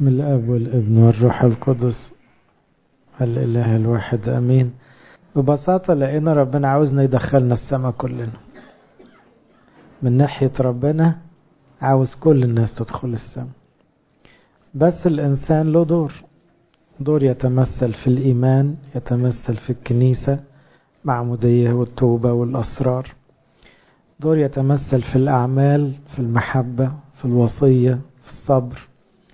بسم الاب والابن والروح القدس الاله الواحد امين ببساطة لقينا ربنا عاوزنا يدخلنا السماء كلنا من ناحية ربنا عاوز كل الناس تدخل السماء بس الإنسان له دور دور يتمثل في الإيمان يتمثل في الكنيسة معمودية والتوبة والأسرار دور يتمثل في الأعمال في المحبة في الوصية في الصبر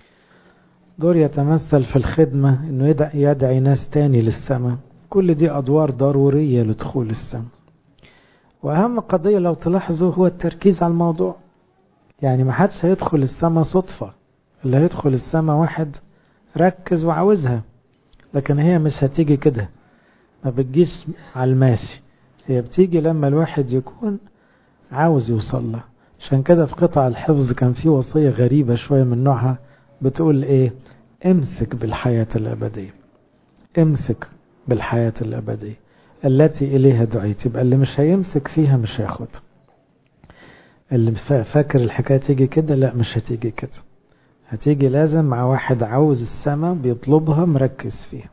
دور يتمثل في الخدمة إنه يدعي, يدعي ناس تاني للسماء كل دي أدوار ضرورية لدخول السماء وأهم قضية لو تلاحظوا هو التركيز على الموضوع يعني ما حدش هيدخل السماء صدفة اللي هيدخل السماء واحد ركز وعاوزها لكن هي مش هتيجي كده ما بتجيش على الماشي هي بتيجي لما الواحد يكون عاوز يوصل لها عشان كده في قطع الحفظ كان في وصية غريبة شوية من نوعها بتقول ايه امسك بالحياة الأبدية امسك بالحياة الأبدية التي إليها دعيت يبقى اللي مش هيمسك فيها مش هياخد اللي فاكر الحكاية تيجي كده لا مش هتيجي كده هتيجي لازم مع واحد عاوز السماء بيطلبها مركز فيها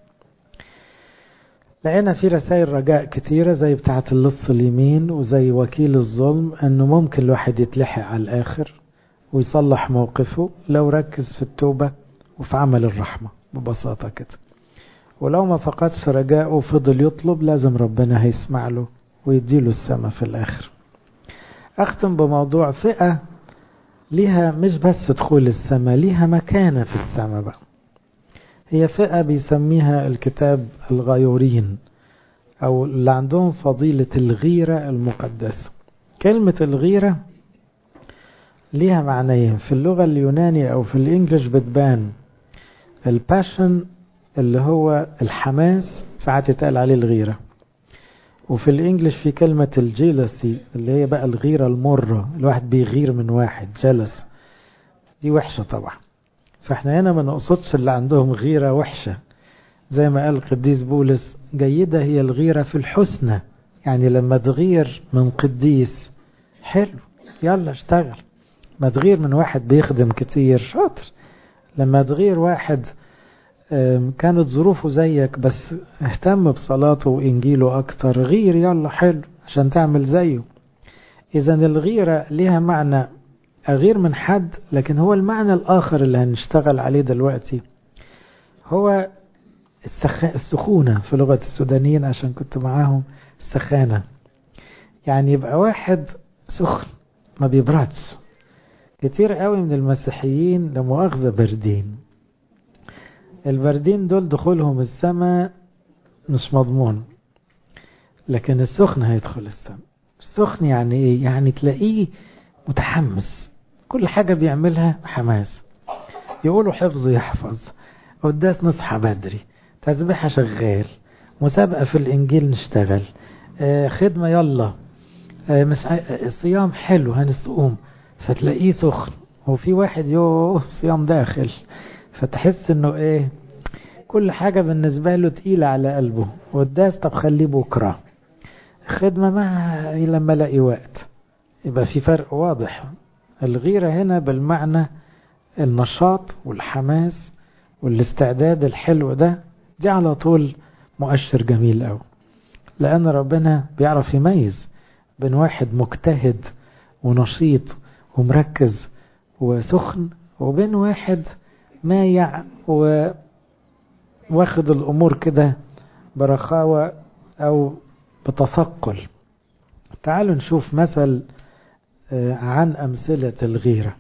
لقينا في رسائل رجاء كتيرة زي بتاعة اللص اليمين وزي وكيل الظلم انه ممكن الواحد يتلحق على الاخر ويصلح موقفه لو ركز في التوبة وفي عمل الرحمة ببساطة كده ولو ما فقدش رجاءه وفضل يطلب لازم ربنا هيسمع له ويديله السماء في الآخر أختم بموضوع فئة ليها مش بس دخول السماء ليها مكانة في السماء بقى هي فئة بيسميها الكتاب الغيورين أو اللي عندهم فضيلة الغيرة المقدسة كلمة الغيرة ليها معنيين في اللغة اليونانية أو في الإنجليش بتبان الباشن اللي هو الحماس ساعات يتقال عليه الغيرة وفي الإنجليش في كلمة الجيلسي اللي هي بقى الغيرة المرة الواحد بيغير من واحد جلس دي وحشة طبعا فاحنا هنا ما نقصدش اللي عندهم غيرة وحشة زي ما قال القديس بولس جيدة هي الغيرة في الحسنى يعني لما تغير من قديس حلو يلا اشتغل ما تغير من واحد بيخدم كتير شاطر لما تغير واحد كانت ظروفه زيك بس اهتم بصلاته وإنجيله أكتر غير يلا حلو عشان تعمل زيه إذا الغيرة لها معنى أغير من حد لكن هو المعنى الآخر اللي هنشتغل عليه دلوقتي هو السخونة في لغة السودانيين عشان كنت معاهم السخانة يعني يبقى واحد سخن ما بيبردش كتير قوي من المسيحيين لمؤاخذة باردين الباردين دول دخولهم السماء مش مضمون لكن السخن هيدخل السماء السخن يعني ايه يعني تلاقيه متحمس كل حاجة بيعملها حماس يقولوا حفظ يحفظ قداس نصحى بدري تسبيحة شغال مسابقة في الإنجيل نشتغل آه خدمة يلا آه مش صيام حلو هنصوم فتلاقيه سخن وفي واحد يو صيام داخل فتحس انه ايه كل حاجة بالنسبة له تقيلة على قلبه والداس طب خليه بكرة خدمة ما لما الاقي وقت يبقى في فرق واضح الغيرة هنا بالمعنى النشاط والحماس والاستعداد الحلو ده دي على طول مؤشر جميل قوي لأن ربنا بيعرف يميز بين واحد مجتهد ونشيط ومركز وسخن وبين واحد مايع و واخد الأمور كده برخاوة أو بتثقل تعالوا نشوف مثل عن أمثلة الغيرة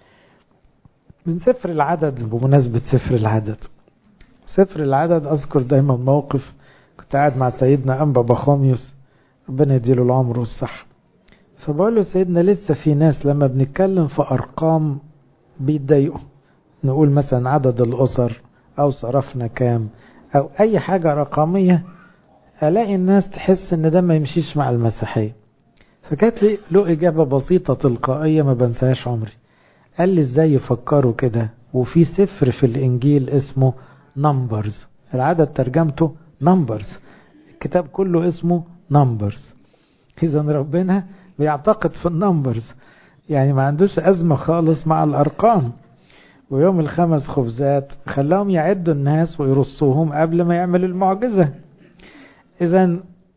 من سفر العدد بمناسبة سفر العدد سفر العدد أذكر دايما موقف كنت قاعد مع سيدنا أنبا بخوميوس ربنا يديله العمر والصحة فبقول له سيدنا لسه في ناس لما بنتكلم في أرقام بيتضايقوا نقول مثلا عدد الأسر أو صرفنا كام أو أي حاجة رقمية ألاقي الناس تحس إن ده ما يمشيش مع المسيحية فكانت لي له إجابة بسيطة تلقائية ما بنساهاش عمري قال لي إزاي يفكروا كده وفي سفر في الإنجيل اسمه نمبرز العدد ترجمته نمبرز الكتاب كله اسمه نمبرز إذا ربنا بيعتقد في النمبرز يعني ما عندوش أزمة خالص مع الأرقام ويوم الخمس خبزات خلاهم يعدوا الناس ويرصوهم قبل ما يعملوا المعجزة إذا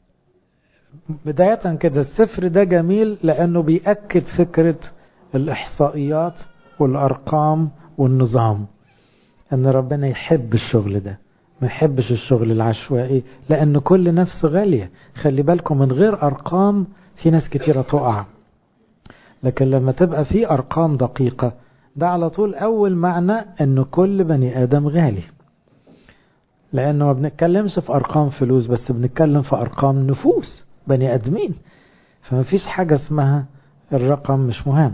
بداية كده السفر ده جميل لأنه بيأكد فكرة الإحصائيات والأرقام والنظام أن ربنا يحب الشغل ده ما يحبش الشغل العشوائي لأن كل نفس غالية خلي بالكم من غير أرقام في ناس كتيرة تقع لكن لما تبقى في أرقام دقيقة ده على طول أول معنى أن كل بني آدم غالي لأنه ما بنتكلمش في أرقام فلوس بس بنتكلم في أرقام نفوس بني آدمين فما فيش حاجة اسمها الرقم مش مهم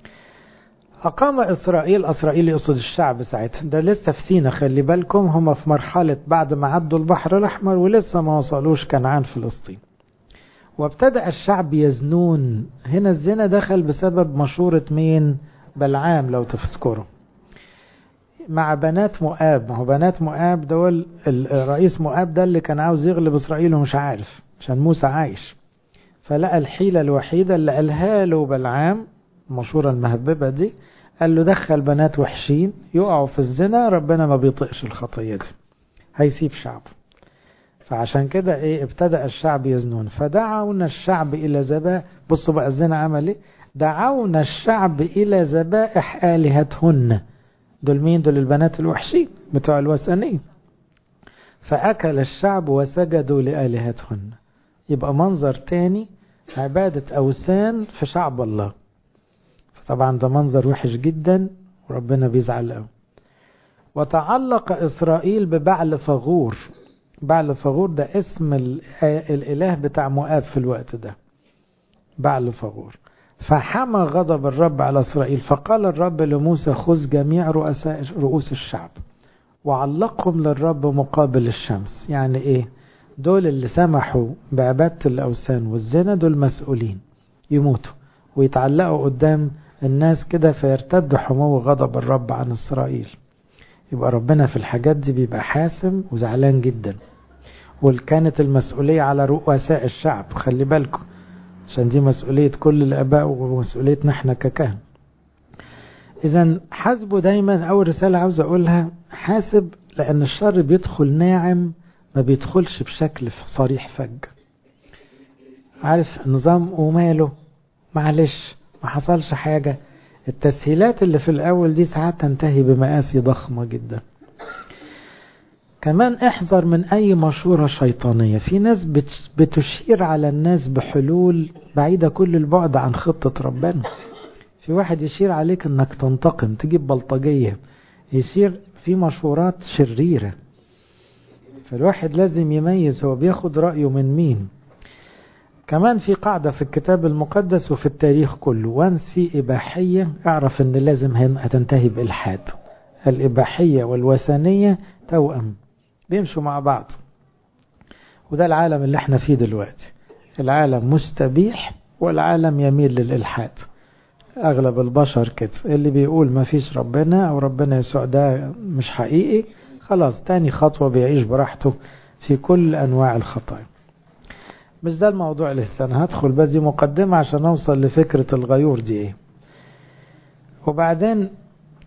أقام إسرائيل إسرائيل يقصد الشعب ساعتها ده لسه في سينا خلي بالكم هم في مرحلة بعد ما عدوا البحر الأحمر ولسه ما وصلوش كنعان فلسطين وابتدأ الشعب يزنون هنا الزنا دخل بسبب مشورة مين بلعام لو تذكروا مع بنات مؤاب ما هو بنات مؤاب دول الرئيس مؤاب ده اللي كان عاوز يغلب إسرائيل ومش عارف عشان موسى عايش فلقى الحيلة الوحيدة اللي قالها له بلعام المشورة المهببة دي قال له دخل بنات وحشين يقعوا في الزنا ربنا ما بيطقش الخطية دي هيسيب شعبه فعشان كده ايه ابتدأ الشعب يزنون فدعونا الشعب إلى ذبائح بصوا بقى الزنا عمل ايه دعونا الشعب إلى ذبائح آلهتهن دول مين دول البنات الوحشين بتوع الوثنية فأكل الشعب وسجدوا لآلهتهن يبقى منظر تاني عبادة أوثان في شعب الله طبعا ده منظر وحش جدا وربنا بيزعل قوي وتعلق إسرائيل ببعل فغور بعل فغور ده اسم الإله بتاع مؤاب في الوقت ده بعل فغور فحمى غضب الرب على إسرائيل فقال الرب لموسى خذ جميع رؤساء رؤوس الشعب وعلقهم للرب مقابل الشمس يعني ايه دول اللي سمحوا بعبادة الأوثان والزنا دول مسؤولين يموتوا ويتعلقوا قدام الناس كده فيرتد حمو غضب الرب عن إسرائيل يبقى ربنا في الحاجات دي بيبقى حاسم وزعلان جدا وكانت المسؤولية على رؤساء الشعب خلي بالكم عشان دي مسؤولية كل الآباء ومسؤوليتنا احنا ككهن إذا حاسبوا دايما أول رسالة عاوز أقولها حاسب لأن الشر بيدخل ناعم ما بيدخلش بشكل صريح فج عارف النظام وماله معلش ما حصلش حاجة التسهيلات اللي في الأول دي ساعات تنتهي بمآسي ضخمة جدا كمان احذر من أي مشورة شيطانية في ناس بتشير على الناس بحلول بعيدة كل البعد عن خطة ربنا في واحد يشير عليك انك تنتقم تجيب بلطجية يشير في مشورات شريرة فالواحد لازم يميز هو بياخد رأيه من مين كمان في قاعدة في الكتاب المقدس وفي التاريخ كله وانس في إباحية اعرف ان لازم هتنتهي بإلحاد الإباحية والوثنية توأم بيمشوا مع بعض وده العالم اللي احنا فيه دلوقتي العالم مستبيح والعالم يميل للإلحاد أغلب البشر كده اللي بيقول ما فيش ربنا أو ربنا يسوع ده مش حقيقي خلاص تاني خطوة بيعيش براحته في كل أنواع الخطايا مش ده الموضوع لسه أنا هدخل بس دي مقدمة عشان أوصل لفكرة الغيور دي إيه وبعدين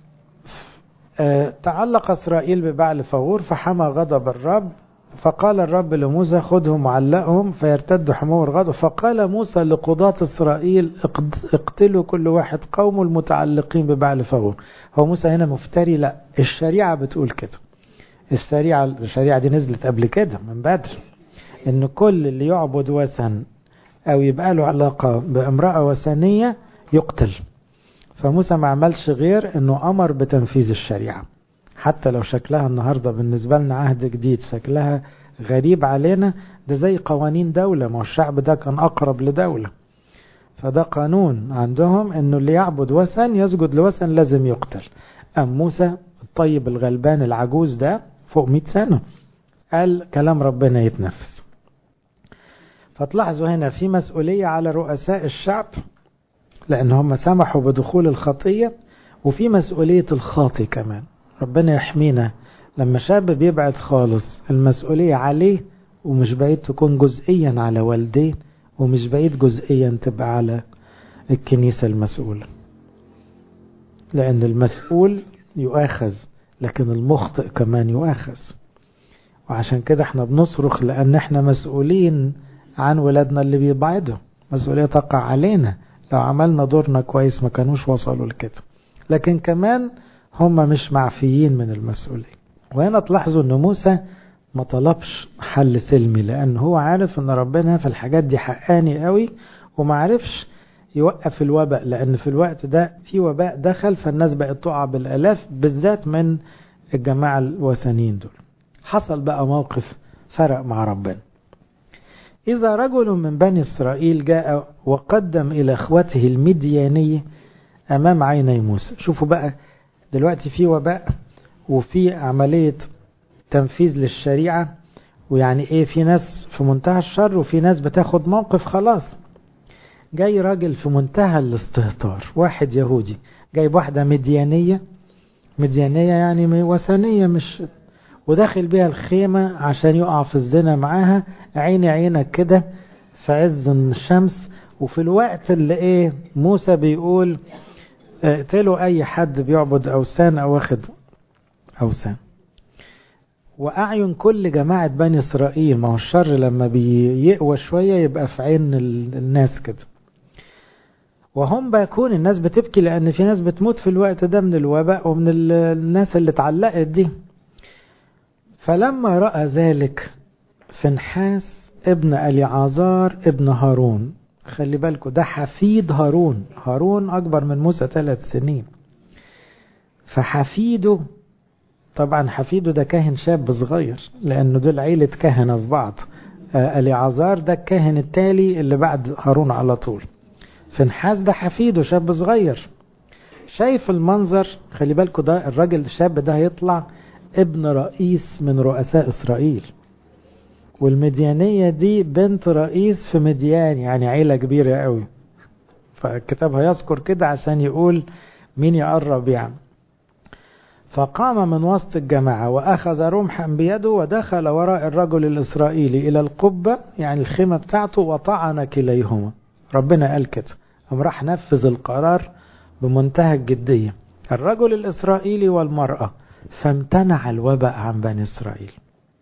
تعلق إسرائيل ببعل فغور فحمى غضب الرب فقال الرب لموسى خذهم وعلقهم فيرتد حمو الغضب فقال موسى لقضاة إسرائيل اقتلوا كل واحد قوم المتعلقين ببعل فغور هو موسى هنا مفتري لا الشريعة بتقول كده الشريعة الشريعة دي نزلت قبل كده من بدري ان كل اللي يعبد وثن او يبقى له علاقة بامرأة وثنية يقتل فموسى ما عملش غير انه امر بتنفيذ الشريعة حتى لو شكلها النهاردة بالنسبة لنا عهد جديد شكلها غريب علينا ده زي قوانين دولة ما الشعب ده كان اقرب لدولة فده قانون عندهم انه اللي يعبد وثن يسجد لوثن لازم يقتل ام موسى الطيب الغلبان العجوز ده فوق 100 سنة قال كلام ربنا يتنفس فتلاحظوا هنا في مسؤولية على رؤساء الشعب لأن هم سمحوا بدخول الخطية وفي مسؤولية الخاطي كمان ربنا يحمينا لما شاب بيبعد خالص المسؤولية عليه ومش بعيد تكون جزئيا على والديه ومش بعيد جزئيا تبقى على الكنيسة المسؤولة لأن المسؤول يؤاخذ لكن المخطئ كمان يؤاخذ وعشان كده احنا بنصرخ لان احنا مسؤولين عن ولادنا اللي بيبعدوا مسؤولية تقع علينا لو عملنا دورنا كويس ما كانوش وصلوا لكده لكن كمان هم مش معفيين من المسؤولية وهنا تلاحظوا ان موسى ما طلبش حل سلمي لان هو عارف ان ربنا في الحاجات دي حقاني قوي وما عرفش يوقف الوباء لان في الوقت ده في وباء دخل فالناس بقت تقع بالالاف بالذات من الجماعة الوثنيين دول حصل بقى موقف فرق مع ربنا إذا رجل من بني إسرائيل جاء وقدم إلى إخوته المديانية أمام عيني موسى شوفوا بقى دلوقتي في وباء وفي عملية تنفيذ للشريعة ويعني إيه في ناس في منتهى الشر وفي ناس بتاخد موقف خلاص جاي راجل في منتهى الاستهتار واحد يهودي جايب واحدة مديانية مديانية يعني وثنية مش وداخل بيها الخيمة عشان يقع في الزنا معاها عيني عينك كده في عز الشمس وفي الوقت اللي ايه موسى بيقول اقتلوا اي حد بيعبد اوثان او واخد اوثان واعين كل جماعة بني اسرائيل ما هو الشر لما بيقوى شوية يبقى في عين الناس كده وهم بيكون الناس بتبكي لان في ناس بتموت في الوقت ده من الوباء ومن الناس اللي اتعلقت دي فلما رأى ذلك فنحاس ابن أليعازار ابن هارون خلي بالكم ده حفيد هارون هارون أكبر من موسى ثلاث سنين فحفيده طبعا حفيده ده كاهن شاب صغير لأنه دول عيلة كهنة في بعض أليعازار ده الكاهن التالي اللي بعد هارون على طول فنحاس ده حفيده شاب صغير شايف المنظر خلي بالكم ده الراجل الشاب ده هيطلع ابن رئيس من رؤساء إسرائيل والمديانية دي بنت رئيس في مديان يعني عيلة كبيرة قوي فالكتاب هيذكر كده عشان يقول مين يقرب يعني فقام من وسط الجماعة وأخذ رمحا بيده ودخل وراء الرجل الإسرائيلي إلى القبة يعني الخيمة بتاعته وطعن كليهما ربنا قال كده قام راح نفذ القرار بمنتهى الجدية الرجل الإسرائيلي والمرأة فامتنع الوباء عن بني إسرائيل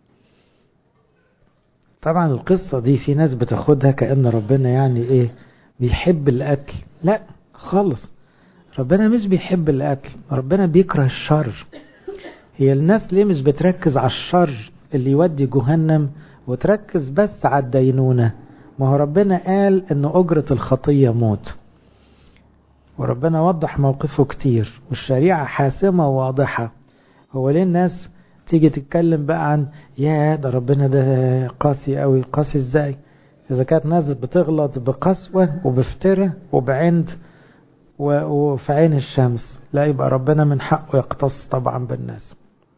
طبعا القصة دي في ناس بتاخدها كأن ربنا يعني ايه بيحب القتل لا خالص ربنا مش بيحب القتل ربنا بيكره الشر هي الناس ليه مش بتركز على الشر اللي يودي جهنم وتركز بس على الدينونة ما هو ربنا قال ان اجرة الخطية موت وربنا وضح موقفه كتير والشريعة حاسمة وواضحة هو ليه الناس تيجي تتكلم بقى عن يا ده ربنا ده قاسي قوي قاسي ازاي اذا كانت ناس بتغلط بقسوة وبفترة وبعند وفي عين الشمس لا يبقى ربنا من حقه يقتص طبعا بالناس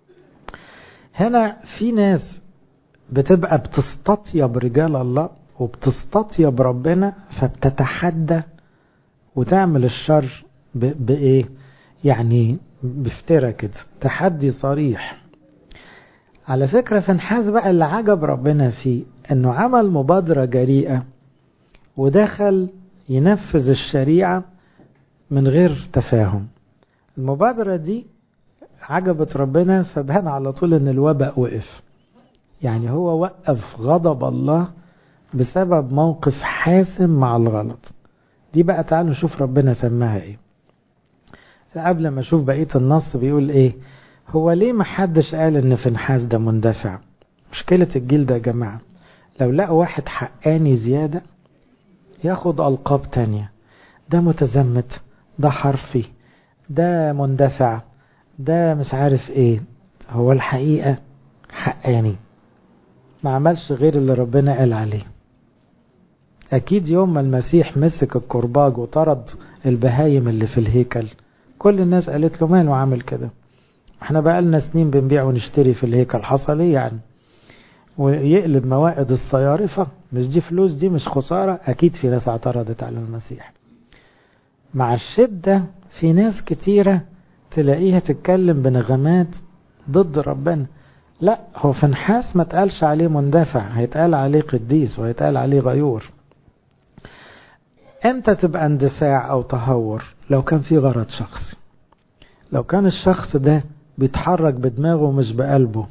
هنا في ناس بتبقى بتستطيب رجال الله وبتستطيب ربنا فبتتحدى وتعمل الشر بإيه يعني بفترة كده تحدي صريح على فكرة فنحاس بقى اللي عجب ربنا فيه انه عمل مبادرة جريئة ودخل ينفذ الشريعة من غير تفاهم المبادرة دي عجبت ربنا فبان على طول ان الوباء وقف يعني هو وقف غضب الله بسبب موقف حاسم مع الغلط دي بقى تعالوا نشوف ربنا سماها ايه قبل ما اشوف بقية النص بيقول ايه هو ليه ما حدش قال ان فنحاس ده مندفع مشكلة الجيل ده يا جماعة لو لقوا واحد حقاني زيادة ياخد ألقاب تانية ده متزمت ده حرفي ده مندفع ده مش عارف ايه هو الحقيقة حقاني ما عملش غير اللي ربنا قال عليه أكيد يوم ما المسيح مسك الكرباج وطرد البهايم اللي في الهيكل كل الناس قالت له ماله عامل كده احنا بقالنا سنين بنبيع ونشتري في الهيكل حصل ايه يعني ويقلب موائد الصيارفة مش دي فلوس دي مش خسارة أكيد في ناس اعترضت على المسيح مع الشدة في ناس كتيرة تلاقيها تتكلم بنغمات ضد ربنا لا هو في نحاس ما تقالش عليه مندفع هيتقال عليه قديس وهيتقال عليه غيور امتى تبقى اندفاع او تهور لو كان في غرض شخصي لو كان الشخص ده بيتحرك بدماغه مش بقلبه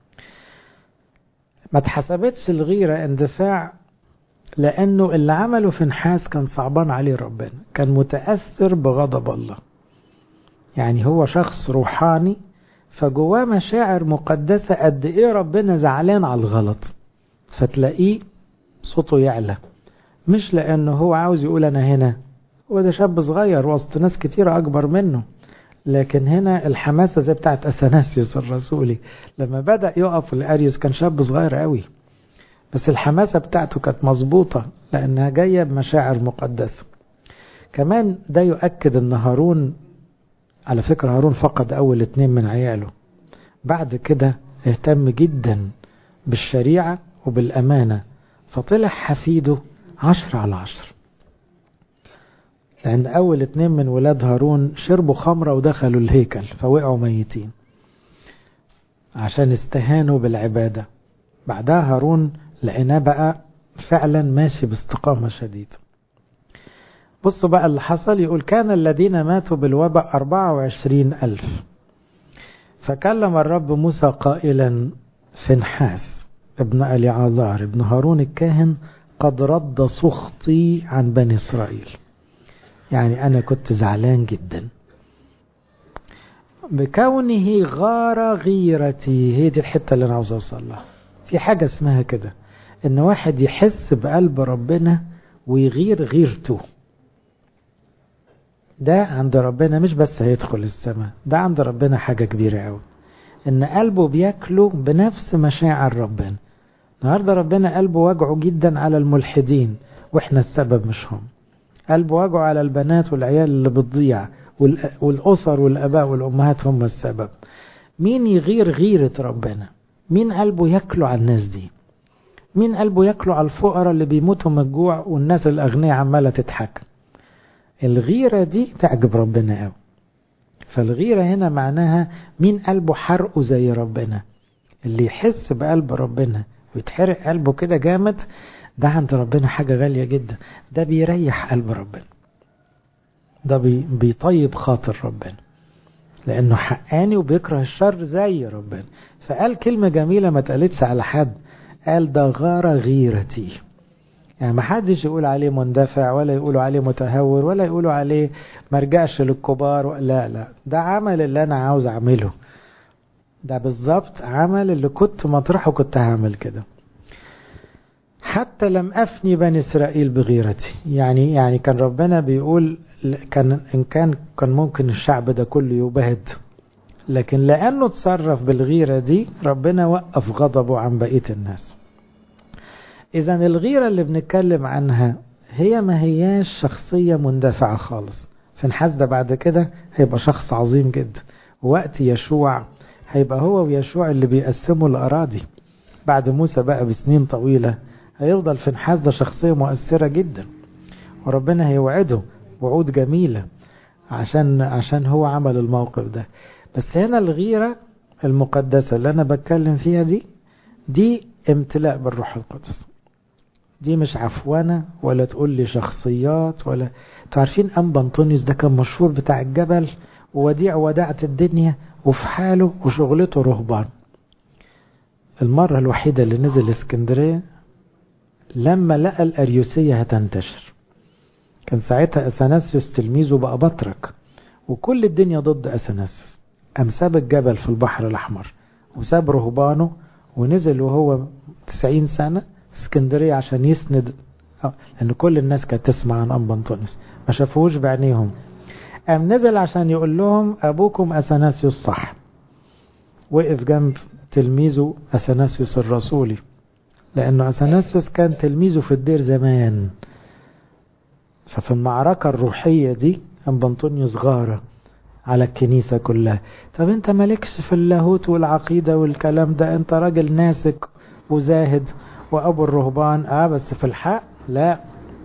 ما اتحسبتش الغيرة اندفاع لأنه اللي عمله في نحاس كان صعبان عليه ربنا كان متأثر بغضب الله يعني هو شخص روحاني فجواه مشاعر مقدسة قد ايه ربنا زعلان على الغلط فتلاقيه صوته يعلى مش لأنه هو عاوز يقول أنا هنا هو ده شاب صغير وسط ناس كتيرة أكبر منه لكن هنا الحماسة زي بتاعت أثناسيوس الرسولي لما بدأ يقف الأريوس كان شاب صغير قوي بس الحماسة بتاعته كانت مظبوطة لأنها جاية بمشاعر مقدسة كمان ده يؤكد أن هارون على فكرة هارون فقد أول اتنين من عياله بعد كده اهتم جدا بالشريعة وبالأمانة فطلع حفيده عشر على عشر لأن أول اتنين من ولاد هارون شربوا خمرة ودخلوا الهيكل فوقعوا ميتين عشان استهانوا بالعبادة بعدها هارون لقيناه بقى فعلا ماشي باستقامة شديدة بصوا بقى اللي حصل يقول كان الذين ماتوا بالوباء 24 ألف فكلم الرب موسى قائلا فنحاس ابن ألي عذار ابن هارون الكاهن قد رد سخطي عن بني إسرائيل يعني أنا كنت زعلان جدا بكونه غار غيرتي هي دي الحتة اللي أنا عاوز أوصل لها في حاجة اسمها كده إن واحد يحس بقلب ربنا ويغير غيرته ده عند ربنا مش بس هيدخل السماء ده عند ربنا حاجة كبيرة قوي إن قلبه بياكله بنفس مشاعر ربنا النهارده ربنا قلبه وجعه جدا على الملحدين واحنا السبب مش هم قلبه وجعه على البنات والعيال اللي بتضيع والأسر والآباء والأمهات هم السبب مين يغير غيرة ربنا مين قلبه ياكله على الناس دي مين قلبه ياكله على الفقراء اللي بيموتوا من الجوع والناس الأغنياء عمالة تضحك الغيرة دي تعجب ربنا قوي فالغيرة هنا معناها مين قلبه حرقه زي ربنا اللي يحس بقلب ربنا ويتحرق قلبه كده جامد ده عند ربنا حاجة غالية جدا ده بيريح قلب ربنا ده بي بيطيب خاطر ربنا لأنه حقاني وبيكره الشر زي ربنا فقال كلمة جميلة ما اتقالتش على حد قال ده غار غيرتي يعني ما حدش يقول عليه مندفع ولا يقولوا عليه متهور ولا يقولوا عليه مرجعش للكبار لا لا ده عمل اللي أنا عاوز أعمله ده بالظبط عمل اللي كنت مطرحه كنت هعمل كده حتى لم أفني بني إسرائيل بغيرتي يعني يعني كان ربنا بيقول كان إن كان كان ممكن الشعب ده كله يبهد لكن لأنه تصرف بالغيرة دي ربنا وقف غضبه عن بقية الناس إذا الغيرة اللي بنتكلم عنها هي ما هياش شخصية مندفعة خالص فنحاس ده بعد كده هيبقى شخص عظيم جدا وقت يشوع هيبقى هو ويشوع اللي بيقسموا الأراضي بعد موسى بقى بسنين طويلة هيفضل فنحاس ده شخصية مؤثرة جدا وربنا هيوعده وعود جميلة عشان عشان هو عمل الموقف ده بس هنا الغيرة المقدسة اللي أنا بتكلم فيها دي دي امتلاء بالروح القدس دي مش عفوانة ولا تقول لي شخصيات ولا تعرفين أنبا أنطونيوس ده كان مشهور بتاع الجبل ووديع وداعة الدنيا وفي حاله وشغلته رهبان المرة الوحيدة اللي نزل اسكندرية لما لقى الأريوسية هتنتشر كان ساعتها أثناسيوس تلميذه بقى بطرك وكل الدنيا ضد أثناسيوس قام ساب الجبل في البحر الأحمر وساب رهبانه ونزل وهو 90 سنة اسكندرية عشان يسند لأن كل الناس كانت تسمع عن أنبا أنطونيوس ما شافوهوش بعينيهم قام نزل عشان يقول لهم أبوكم أثناسيوس صح وقف جنب تلميذه أثناسيوس الرسولي لأنه أثناسيوس كان تلميذه في الدير زمان ففي المعركة الروحية دي أنبا أنطونيوس غارة على الكنيسة كلها طب انت مالكش في اللاهوت والعقيدة والكلام ده انت راجل ناسك وزاهد وابو الرهبان اه بس في الحق لا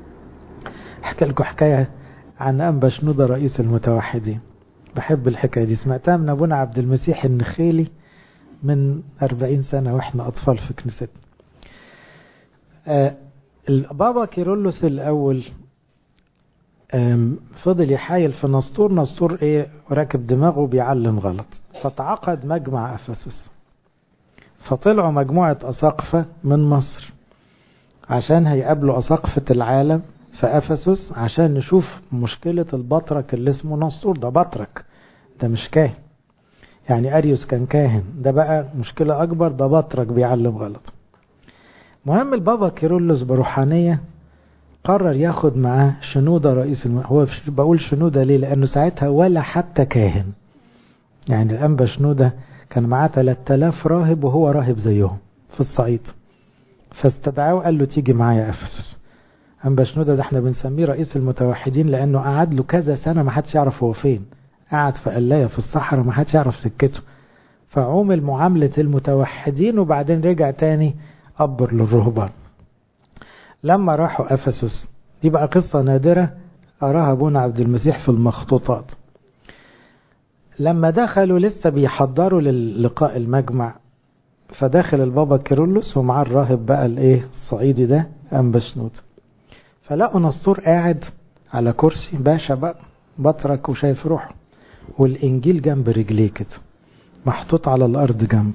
احكي لكم حكاية عن انبا شنودة رئيس المتوحدين بحب الحكاية دي سمعتها من ابونا عبد المسيح النخيلي من أربعين سنة واحنا اطفال في كنيستنا آه البابا كيرلس الاول فضل يحايل في نسطور نسطور ايه راكب دماغه بيعلم غلط فتعقد مجمع افسس فطلعوا مجموعة أساقفة من مصر عشان هيقابلوا أساقفة العالم في أفسس عشان نشوف مشكلة البطرك اللي اسمه نسطور ده بطرك ده مش كاهن يعني أريوس كان كاهن ده بقى مشكلة أكبر ده بطرك بيعلم غلط مهم البابا كيرلس بروحانية قرر ياخد معاه شنودة رئيس الم... هو بقول شنودة ليه لأنه ساعتها ولا حتى كاهن يعني الأنبا شنودة كان معاه 3000 راهب وهو راهب زيهم في الصعيد فاستدعاه وقال له تيجي معايا أفسس أنبا شنودة ده احنا بنسميه رئيس المتوحدين لأنه قعد له كذا سنة ما حدش يعرف هو فين قعد في قلاية في الصحراء ما حدش يعرف سكته فعومل معاملة المتوحدين وبعدين رجع تاني أبر للرهبان لما راحوا أفسس دي بقى قصة نادرة أراها أبونا عبد المسيح في المخطوطات لما دخلوا لسه بيحضروا للقاء المجمع فداخل البابا كيرلس ومعاه الراهب بقى الايه الصعيدي ده أنبا شنود فلقوا نسطور قاعد على كرسي باشا بقى بطرك وشايف روحه والإنجيل جنب رجليه كده محطوط على الأرض جنبه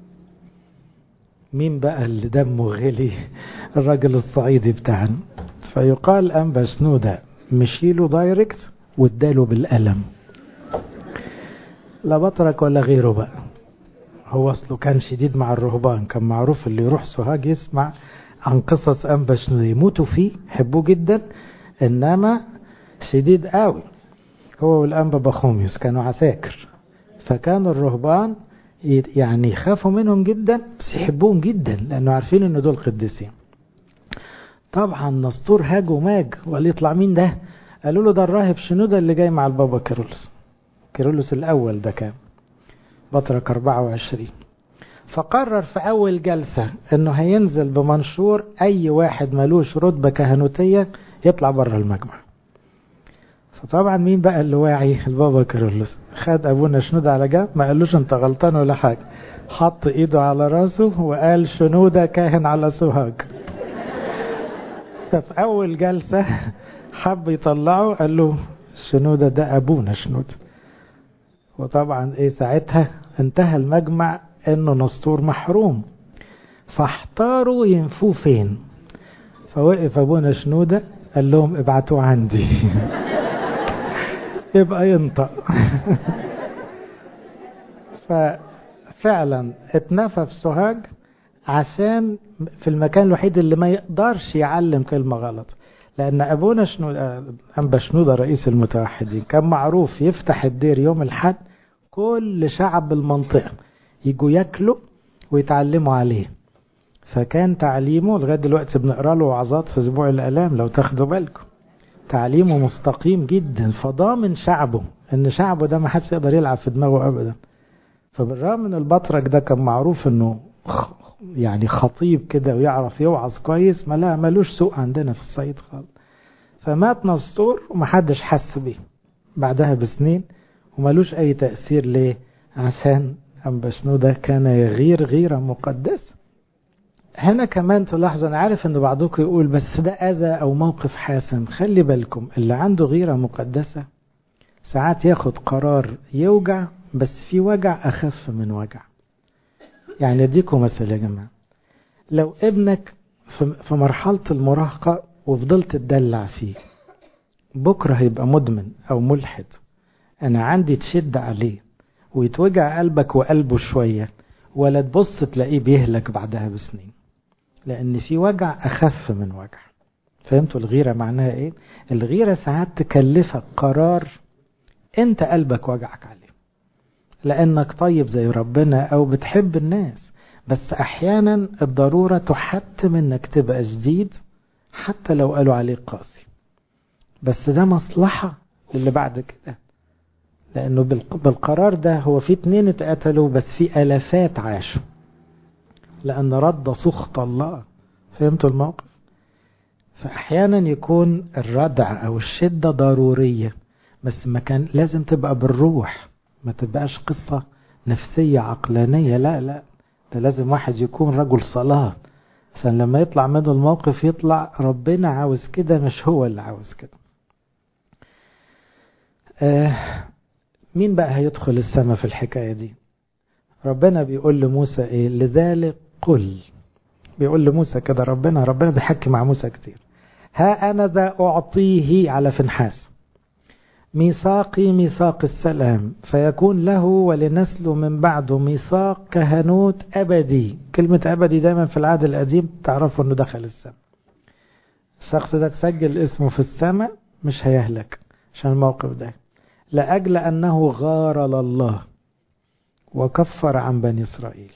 مين بقى اللي دمه غلي الراجل الصعيدي بتاعنا فيقال أنبا شنودة مشيله دايركت واداله بالقلم لا بطرك ولا غيره بقى هو اصله كان شديد مع الرهبان كان معروف اللي يروح سوهاج يسمع عن قصص أنبا شنودة يموتوا فيه يحبوه جدا إنما شديد قوي هو والأنبا بخوميوس كانوا عساكر فكانوا الرهبان يعني يخافوا منهم جدا بس يحبوهم جدا لأنه عارفين إن دول قديسين طبعا نسطور هاج وماج وقال يطلع مين ده قالوا له ده الراهب شنودة اللي جاي مع البابا كيرلس كيرلس الأول ده كان بطرك 24 فقرر في أول جلسة إنه هينزل بمنشور أي واحد ملوش رتبة كهنوتية يطلع بره المجمع فطبعا مين بقى اللي واعي البابا كيرلس خد ابونا شنودة على جنب ما قالوش انت غلطان ولا حاجة حط ايده على راسه وقال شنودة كاهن على سوهاج ففي اول جلسة حب يطلعه قال له شنودة ده ابونا شنودة وطبعا ايه ساعتها انتهى المجمع انه نسطور محروم فاحتاروا ينفوه فين فوقف ابونا شنودة قال لهم ابعتوه عندي يبقى ينطق ففعلا اتنفى في سوهاج عشان في المكان الوحيد اللي ما يقدرش يعلم كلمة غلط لأن أبونا شنودة أنبا شنودة رئيس المتوحدين كان معروف يفتح الدير يوم الحد كل شعب المنطقة يجوا ياكلوا ويتعلموا عليه فكان تعليمه لغاية دلوقتي بنقرا له وعظات في أسبوع الآلام لو تاخدوا بالكم تعليمه مستقيم جدا فضامن شعبه ان شعبه ده ما حدش يقدر يلعب في دماغه ابدا فبالرغم من البطرك ده كان معروف انه يعني خطيب كده ويعرف يوعظ كويس ما لا ملوش سوق عندنا في الصعيد خالص فمات نسطور ومحدش حس بيه بعدها بسنين وملوش اي تأثير ليه عشان أنبا شنودة كان يغير غيرة مقدسة هنا كمان تلاحظ أنا عارف أن بعضكم يقول بس ده أذى أو موقف حاسم خلي بالكم اللي عنده غيرة مقدسة ساعات ياخد قرار يوجع بس في وجع أخف من وجع يعني أديكم مثل يا جماعة لو ابنك في مرحلة المراهقة وفضلت تدلع فيه بكرة هيبقى مدمن أو ملحد أنا عندي تشد عليه ويتوجع قلبك وقلبه شوية ولا تبص تلاقيه بيهلك بعدها بسنين لأن في وجع أخف من وجع فهمتوا الغيرة معناها إيه؟ الغيرة ساعات تكلفك قرار أنت قلبك وجعك عليه لأنك طيب زي ربنا أو بتحب الناس بس أحيانا الضرورة تحتم إنك تبقى جديد حتى لو قالوا عليك قاسي بس ده مصلحة للي بعد كده لأنه بالقرار ده هو في اتنين اتقتلوا بس في ألافات عاشوا لأن رد سخط الله فهمتوا الموقف فأحيانا يكون الردع أو الشدة ضرورية بس ما كان لازم تبقى بالروح ما تبقاش قصة نفسية عقلانية لا لا ده لازم واحد يكون رجل صلاة عشان لما يطلع منه الموقف يطلع ربنا عاوز كده مش هو اللي عاوز كده آه مين بقى هيدخل السماء في الحكاية دي ربنا بيقول لموسى ايه لذلك قل بيقول لموسى كده ربنا ربنا بيحكي مع موسى كتير ها أنا ذا أعطيه على فنحاس ميثاقي ميثاق السلام فيكون له ولنسله من بعده ميثاق كهنوت أبدي كلمة أبدي دايما في العهد القديم تعرفوا أنه دخل السماء الشخص ده تسجل اسمه في السماء مش هيهلك عشان الموقف ده لأجل أنه غار لله وكفر عن بني إسرائيل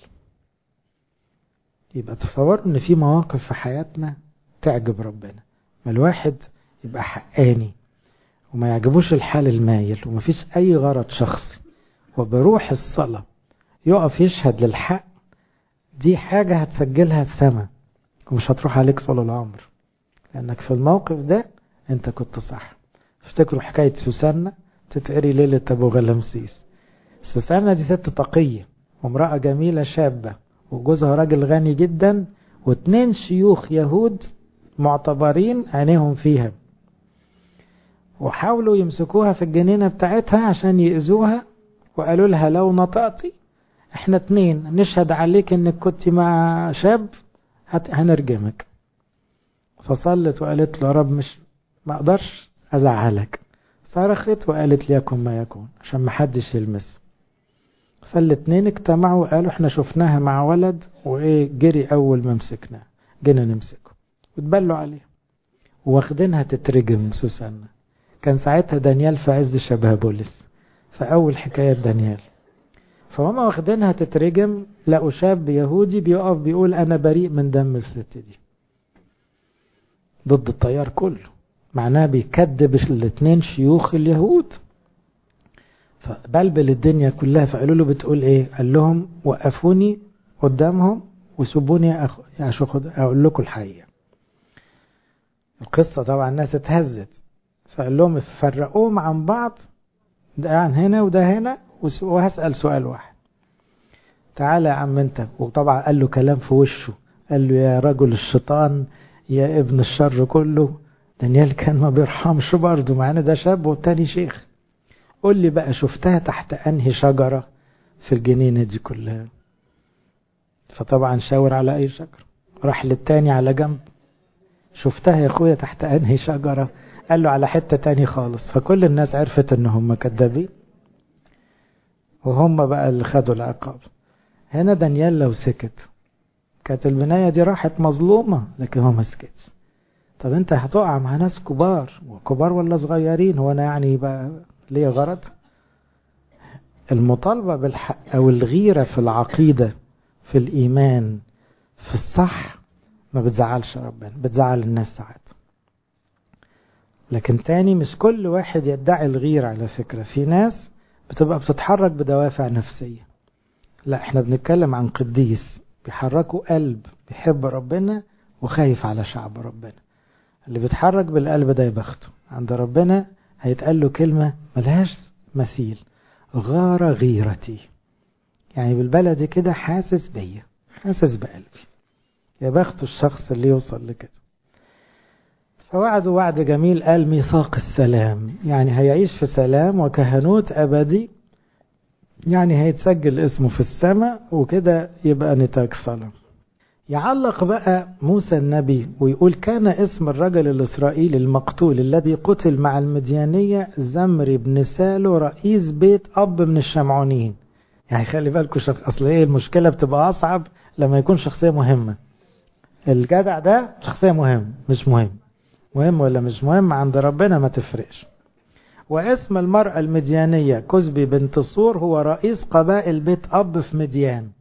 يبقى تصور ان في مواقف في حياتنا تعجب ربنا ما الواحد يبقى حقاني وما يعجبوش الحال المايل ومفيش اي غرض شخصي وبروح الصلاة يقف يشهد للحق دي حاجة هتسجلها السماء ومش هتروح عليك طول العمر لانك في الموقف ده انت كنت صح افتكروا حكاية سوسنة تتقري ليلة ابو غلمسيس سوسنة دي ست تقية وامرأة جميلة شابة وجوزها راجل غني جدا واتنين شيوخ يهود معتبرين عينيهم فيها وحاولوا يمسكوها في الجنينة بتاعتها عشان يأذوها وقالوا لها لو نطقتي احنا اتنين نشهد عليك انك كنت مع شاب هنرجمك فصلت وقالت له يا رب مش ما اقدرش ازعلك صرخت وقالت ليكن ما يكون عشان ما حدش يلمس فالاتنين اجتمعوا وقالوا احنا شفناها مع ولد وايه جري اول ما مسكناه جينا نمسكه وتبلوا عليه واخدينها تترجم سوسنة كان ساعتها دانيال في عز شبه بولس فاول حكاية دانيال فهم واخدينها تترجم لقوا شاب يهودي بيقف بيقول انا بريء من دم الست دي ضد التيار كله معناه بيكذب الاتنين شيوخ اليهود فبلبل الدنيا كلها فقالوا له بتقول ايه قال لهم وقفوني قدامهم وسيبوني أخ... اقول لكم الحقيقه القصه طبعا الناس اتهزت فقال لهم فرقوهم عن بعض ده عن هنا وده هنا وهسال سؤال واحد تعالى يا عم انت وطبعا قال له كلام في وشه قال له يا رجل الشيطان يا ابن الشر كله دانيال كان ما بيرحمش برضه مع ان ده شاب والتاني شيخ قول لي بقى شفتها تحت انهي شجرة في الجنينة دي كلها فطبعا شاور على اي شجرة راح للتاني على جنب شفتها يا اخويا تحت انهي شجرة قال له على حتة تاني خالص فكل الناس عرفت ان هم كذابين وهم بقى اللي خدوا العقاب هنا دانيال لو سكت كانت البناية دي راحت مظلومة لكن هو ما سكتش طب انت هتقع مع ناس كبار وكبار ولا صغيرين هو انا يعني بقى ليه غرض المطالبة بالحق أو الغيرة في العقيدة في الإيمان في الصح ما بتزعلش ربنا بتزعل الناس ساعات لكن تاني مش كل واحد يدعي الغيرة على فكرة في ناس بتبقى بتتحرك بدوافع نفسية لا احنا بنتكلم عن قديس بيحركوا قلب بيحب ربنا وخايف على شعب ربنا اللي بيتحرك بالقلب ده يبخته عند ربنا هيتقال له كلمة ملهاش مثيل غار غيرتي يعني بالبلدي كده حاسس بيا حاسس بقلبي يا بخت الشخص اللي يوصل لكده فوعده وعد جميل قال ميثاق السلام يعني هيعيش في سلام وكهنوت أبدي يعني هيتسجل اسمه في السماء وكده يبقى نتاج صلاة يعلق بقى موسى النبي ويقول كان اسم الرجل الإسرائيلي المقتول الذي قتل مع المديانية زمري بن سالو رئيس بيت أب من الشمعونيين يعني خلي بالكم شخ... أصل إيه المشكلة بتبقى أصعب لما يكون شخصية مهمة الجدع ده شخصية مهم مش مهم مهم ولا مش مهم عند ربنا ما تفرقش واسم المرأة المديانية كزبي بنت صور هو رئيس قبائل بيت أب في مديان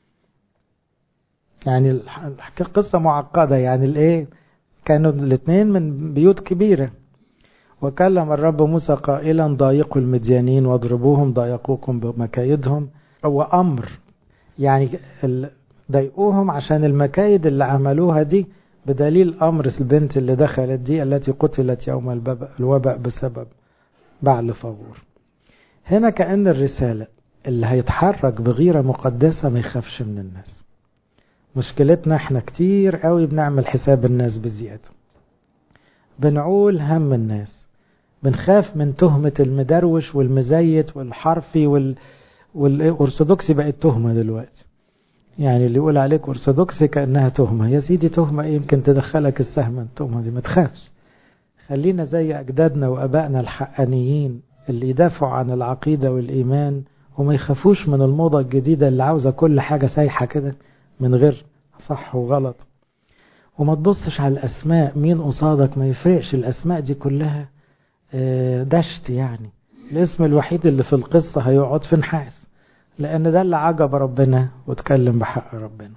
يعني القصة معقدة يعني الايه كانوا الاثنين من بيوت كبيرة وكلم الرب موسى قائلا ضايقوا المديانين واضربوهم ضايقوكم بمكايدهم هو أمر يعني ضايقوهم عشان المكايد اللي عملوها دي بدليل أمر البنت اللي دخلت دي التي قتلت يوم الوباء بسبب بعل فغور هنا كأن الرسالة اللي هيتحرك بغيرة مقدسة ما يخافش من الناس مشكلتنا احنا كتير قوي بنعمل حساب الناس بزيادة بنعول هم الناس بنخاف من تهمة المدروش والمزيت والحرفي وال... والأرثوذكسي بقت تهمة دلوقتي يعني اللي يقول عليك أرثوذكسي كأنها تهمة يا سيدي تهمة إيه يمكن تدخلك السهم التهمة دي ما تخافش خلينا زي أجدادنا وأبائنا الحقانيين اللي يدافعوا عن العقيدة والإيمان وما يخافوش من الموضة الجديدة اللي عاوزة كل حاجة سايحة كده من غير صح وغلط وما تبصش على الأسماء مين قصادك ما يفرقش الأسماء دي كلها دشت يعني الاسم الوحيد اللي في القصة هيقعد في نحاس لأن ده اللي عجب ربنا واتكلم بحق ربنا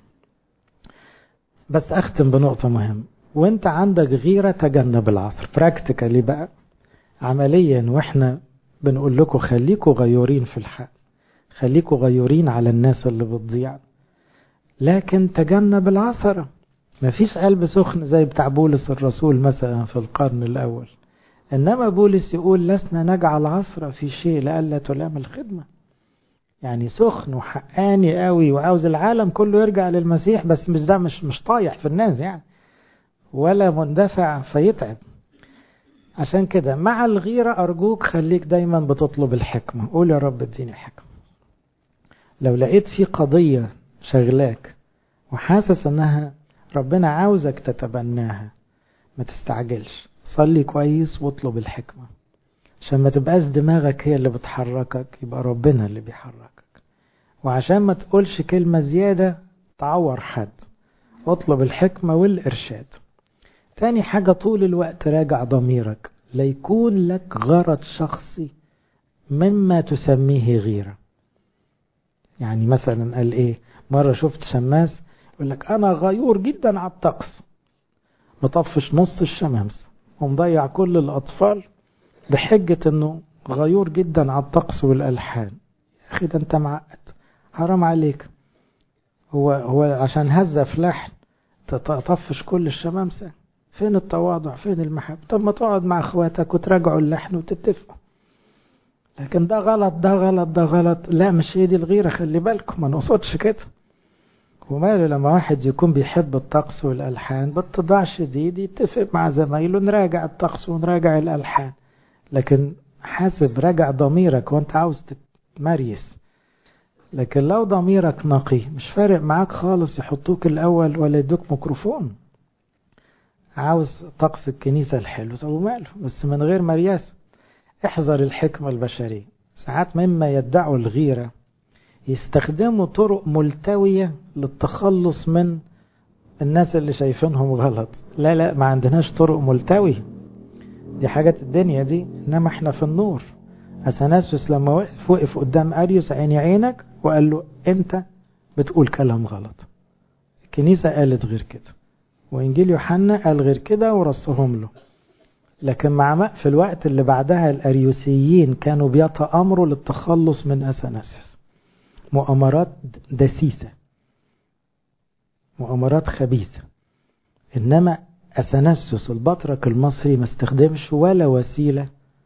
بس أختم بنقطة مهمة وانت عندك غيرة تجنب العصر براكتيكالي بقى عمليا واحنا بنقول لكم خليكوا غيورين في الحق خليكوا غيورين على الناس اللي بتضيع لكن تجنب العثرة مفيش قلب سخن زي بتاع بولس الرسول مثلا في القرن الأول إنما بولس يقول لسنا نجعل عثرة في شيء لألا تلام الخدمة يعني سخن وحقاني قوي وعاوز العالم كله يرجع للمسيح بس مش ده مش مش طايح في الناس يعني ولا مندفع فيتعب عشان كده مع الغيرة أرجوك خليك دايما بتطلب الحكمة قول يا رب اديني حكمة لو لقيت في قضية شغلاك وحاسس انها ربنا عاوزك تتبناها ما تستعجلش صلي كويس واطلب الحكمة عشان ما تبقاش دماغك هي اللي بتحركك يبقى ربنا اللي بيحركك وعشان ما تقولش كلمة زيادة تعور حد اطلب الحكمة والإرشاد تاني حاجة طول الوقت راجع ضميرك ليكون لك غرض شخصي مما تسميه غيرة يعني مثلا قال ايه مرة شفت شماس يقول لك انا غيور جدا على الطقس مطفش نص الشمامسة ومضيع كل الاطفال بحجة انه غيور جدا على الطقس والالحان يا اخي ده انت معقد حرام عليك هو هو عشان هزة في لحن تطفش كل الشمامسة فين التواضع فين المحبة طب ما تقعد مع اخواتك وتراجعوا اللحن وتتفقوا لكن ده غلط ده غلط ده غلط لا مش هي دي الغيرة خلي بالكم ما نقصدش كده وماله لما واحد يكون بيحب الطقس والألحان باتضاع شديد يتفق مع زمايله نراجع الطقس ونراجع الألحان لكن حاسب راجع ضميرك وانت عاوز تتمريس لكن لو ضميرك نقي مش فارق معاك خالص يحطوك الأول ولا يدوك ميكروفون عاوز طقس الكنيسة الحلو طب وماله بس من غير مرياسة احذر الحكمة البشرية ساعات مما يدعوا الغيرة يستخدموا طرق ملتوية للتخلص من الناس اللي شايفينهم غلط لا لا ما عندناش طرق ملتوية دي حاجة الدنيا دي انما احنا في النور اثناسوس لما وقف وقف قدام اريوس عيني عينك وقال له انت بتقول كلام غلط الكنيسة قالت غير كده وانجيل يوحنا قال غير كده ورصهم له لكن مع في الوقت اللي بعدها الاريوسيين كانوا بيتامروا للتخلص من اثناسيوس مؤامرات دسيسه مؤامرات خبيثه انما اثناسيوس البطرك المصري ما استخدمش ولا وسيله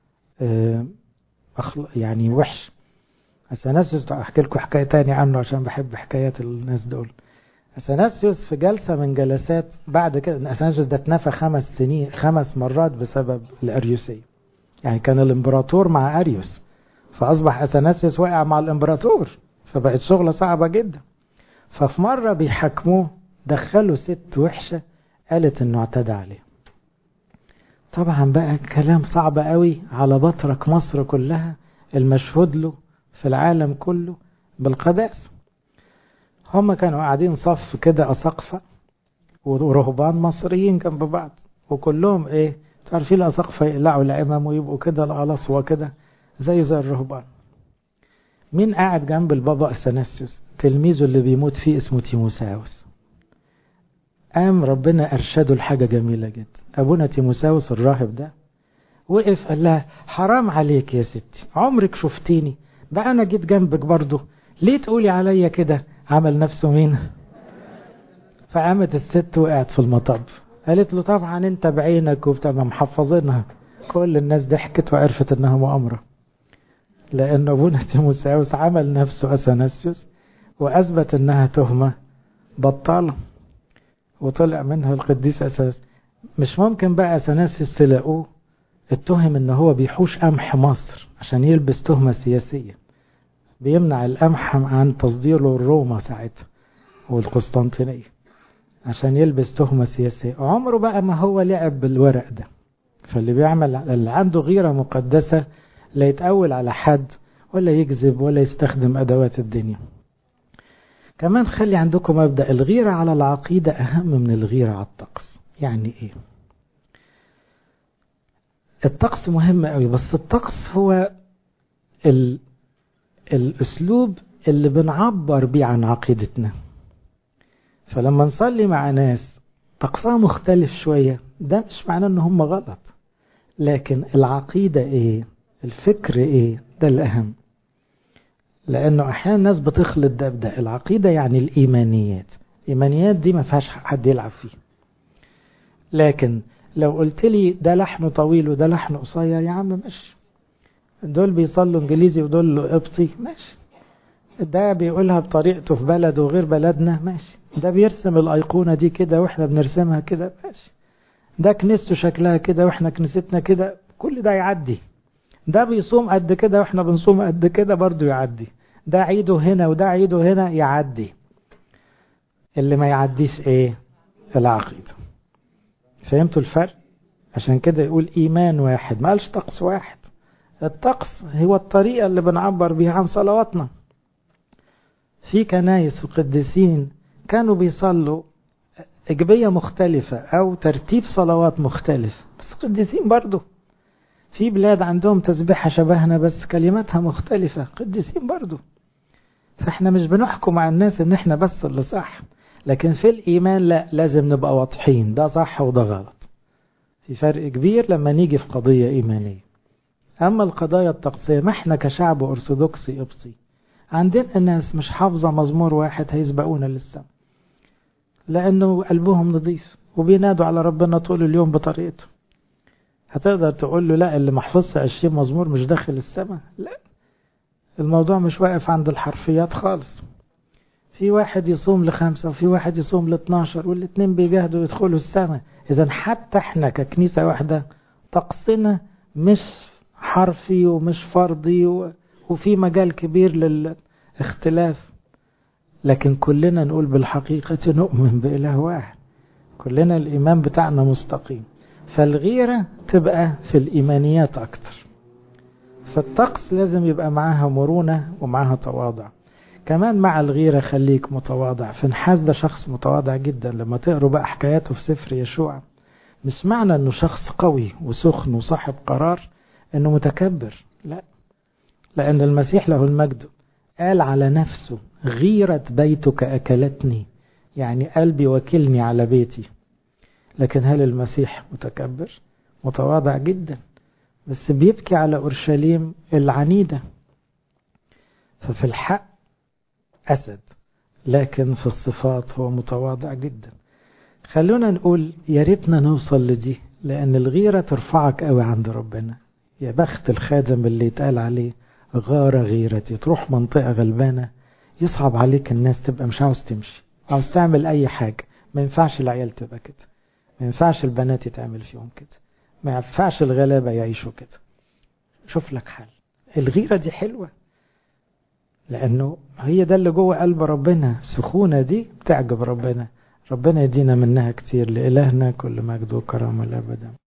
يعني وحش اثناسيوس احكي لكم حكايه تاني عنه عشان بحب حكايات الناس دول اثناسيوس في جلسة من جلسات بعد كده اثناسيوس ده اتنفى خمس سنين خمس مرات بسبب الاريوسية يعني كان الامبراطور مع اريوس فاصبح اثناسيوس واقع مع الامبراطور فبقت شغلة صعبة جدا ففي مرة بيحاكموه دخلوا ست وحشة قالت انه اعتدى عليه طبعا بقى كلام صعب قوي على بطرك مصر كلها المشهود له في العالم كله بالقداسه هم كانوا قاعدين صف كده أساقفة ورهبان مصريين جنب بعض وكلهم ايه تعرفين الأساقفة يقلعوا العمام ويبقوا كده الألصوة كده زي زي الرهبان مين قاعد جنب البابا أثناسيوس تلميذه اللي بيموت فيه اسمه تيموساوس قام ربنا أرشده لحاجة جميلة جدا أبونا تيموساوس الراهب ده وقف قال لها حرام عليك يا ستي عمرك شفتيني بقى أنا جيت جنبك برضه ليه تقولي عليا كده عمل نفسه مين فقامت الست وقعت في المطب قالت له طبعا انت بعينك وبتاع محفظينها كل الناس ضحكت وعرفت انها مؤامرة لان ابونا تيموساوس عمل نفسه اثناسيوس واثبت انها تهمة بطالة وطلع منها القديس اساس مش ممكن بقى اثناسيوس تلاقوه اتهم ان هو بيحوش قمح مصر عشان يلبس تهمة سياسية بيمنع القمح عن تصديره لروما ساعتها والقسطنطينية عشان يلبس تهمة سياسية عمره بقى ما هو لعب بالورق ده فاللي بيعمل اللي عنده غيرة مقدسة لا يتأول على حد ولا يكذب ولا يستخدم أدوات الدنيا كمان خلي عندكم مبدأ الغيرة على العقيدة أهم من الغيرة على الطقس يعني إيه الطقس مهم قوي بس الطقس هو ال... الأسلوب اللي بنعبر بيه عن عقيدتنا فلما نصلي مع ناس طقسها مختلف شوية ده مش معناه ان هم غلط لكن العقيدة ايه الفكر ايه ده الأهم لأنه أحيانا الناس بتخلط ده بده العقيدة يعني الإيمانيات الإيمانيات دي ما فيهاش حد يلعب فيه لكن لو قلت لي ده لحن طويل وده لحن قصير يا عم ماشي دول بيصلوا انجليزي ودول قبطي ماشي ده بيقولها بطريقته في بلده وغير بلدنا ماشي ده بيرسم الأيقونة دي كده واحنا بنرسمها كده ماشي ده كنيسته شكلها كده واحنا كنيستنا كده كل ده يعدي ده بيصوم قد كده واحنا بنصوم قد كده برضو يعدي ده عيده هنا وده عيده هنا يعدي اللي ما يعديش ايه العقيدة فهمتوا الفرق عشان كده يقول ايمان واحد ما قالش طقس واحد الطقس هو الطريقة اللي بنعبر بيها عن صلواتنا في كنايس وقديسين كانوا بيصلوا إجبية مختلفة أو ترتيب صلوات مختلف بس قديسين برضو في بلاد عندهم تسبيحة شبهنا بس كلماتها مختلفة قديسين برضو فاحنا مش بنحكم على الناس ان احنا بس اللي صح لكن في الإيمان لا لازم نبقى واضحين ده صح وده غلط في فرق كبير لما نيجي في قضية إيمانية أما القضايا الطقسية ما احنا كشعب أرثوذكسي قبطي عندنا الناس مش حافظة مزمور واحد هيسبقونا للسما لأنه قلبهم نظيف وبينادوا على ربنا طول اليوم بطريقته هتقدر تقول له لا اللي محفظش 20 مزمور مش داخل السماء لا الموضوع مش واقف عند الحرفيات خالص في واحد يصوم لخمسة وفي واحد يصوم لاثناشر والاتنين بيجاهدوا يدخلوا السماء إذا حتى احنا ككنيسة واحدة طقسنا مش حرفي ومش فرضي و... وفي مجال كبير للاختلاف لكن كلنا نقول بالحقيقة نؤمن بإله واحد كلنا الإيمان بتاعنا مستقيم فالغيرة تبقى في الإيمانيات أكتر فالطقس لازم يبقى معاها مرونة ومعاها تواضع كمان مع الغيرة خليك متواضع فنحاس ده شخص متواضع جدا لما تقروا بقى حكاياته في سفر يشوع مش معنى انه شخص قوي وسخن وصاحب قرار انه متكبر لا لأن المسيح له المجد قال على نفسه غيرة بيتك أكلتني يعني قلبي وكلني على بيتي لكن هل المسيح متكبر متواضع جدا بس بيبكي على أورشليم العنيدة ففي الحق أسد لكن في الصفات هو متواضع جدا خلونا نقول يا ريتنا نوصل لدي لأن الغيرة ترفعك قوي عند ربنا يا بخت الخادم اللي يتقال عليه غارة غيرتي تروح منطقة غلبانة يصعب عليك الناس تبقى مش عاوز تمشي عاوز تعمل أي حاجة ما ينفعش العيال تبقى كده ما ينفعش البنات يتعمل فيهم كده ما ينفعش الغلابة يعيشوا كده شوف لك حل الغيرة دي حلوة لأنه هي ده اللي جوه قلب ربنا السخونة دي بتعجب ربنا ربنا يدينا منها كتير لإلهنا كل مجد وكرامة الأبدا